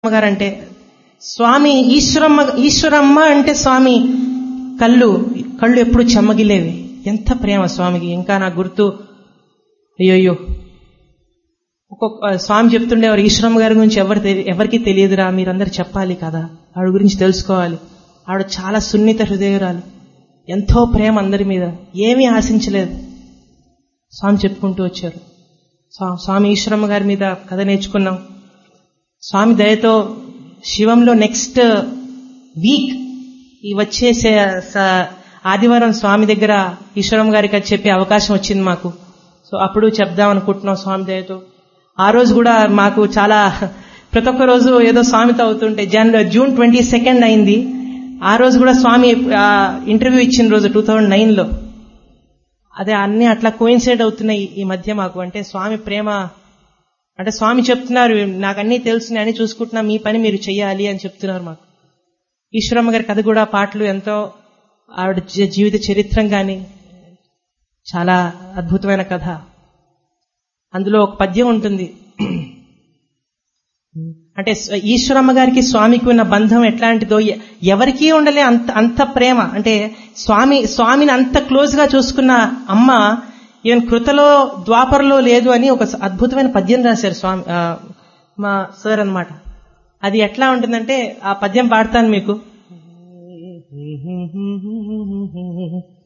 గారు అంటే స్వామి ఈశ్వరమ్మ ఈశ్వరమ్మ అంటే స్వామి కళ్ళు కళ్ళు ఎప్పుడు చెమ్మగిలేవి ఎంత ప్రేమ స్వామికి ఇంకా నాకు గుర్తు అయ్యోయ్యో ఒక్కొక్క స్వామి చెప్తుండేవారు ఈశ్వరమ్మ గారి గురించి ఎవరు తెలి- ఎవరికి తెలియదురా మీరందరూ చెప్పాలి కదా ఆవిడ గురించి తెలుసుకోవాలి ఆవిడ చాలా సున్నిత హృదయురాలు ఎంతో ప్రేమ అందరి మీద ఏమీ ఆశించలేదు స్వామి చెప్పుకుంటూ వచ్చారు స్వా- స్వామి ఈశ్వరమ్మ గారి మీద కథ నేర్చుకున్నాం స్వామి దయతో శివంలో నెక్స్ట్ వీక్ ఈ వచ్చే సే- స- ఆదివారం స్వామి దగ్గర ఈశ్వరం గారికి అది చెప్పే అవకాశం వచ్చింది మాకు సో అప్పుడు చెప్దాం అనుకుంటున్నాం స్వామి దయతో ఆ రోజు కూడా మాకు చాలా ప్రతి ఒక్క రోజు ఏదో స్వామితో అవుతుంటే జన్ జూన్ ట్వంటీ సెకండ్ అయింది ఆ రోజు కూడా స్వామి ఇంటర్వ్యూ ఇచ్చిన రోజు టూ థౌజండ్ నైన్లో అదే అన్ని అట్లా కోయిన్సైడ్ అవుతున్నాయి ఈ మధ్య మాకు అంటే స్వామి ప్రేమ అంటే స్వామి చెప్తున్నారు నాకు అన్నీ తెలుసున్నాయి అని చూసుకుంటున్నా మీ పని మీరు చెయ్యాలి అని చెప్తున్నారు మాకు ఈశ్వరమ్మ గారి కథ కూడా పాటలు ఎంతో ఆవిడ జీ- జీవిత చరిత్రం కానీ చాలా అద్భుతమైన కథ అందులో ఒక పద్యం ఉంటుంది అంటే స్వ- ఈశ్వరమ్మ గారికి స్వామికి ఉన్న బంధం ఎట్లాంటిదో ఎ- ఎవరికీ ఉండలే అంత అంత ప్రేమ అంటే స్వామి స్వామిని అంత క్లోజ్ గా చూసుకున్న అమ్మ ఈవెన్ కృతలో ద్వాపరలో లేదు అని ఒక స- అద్భుతమైన పద్యం రాశారు స్వామి ఆ, మా సార్ అన్నమాట అది ఎట్లా ఉంటుందంటే ఆ పద్యం పాడతాను మీకు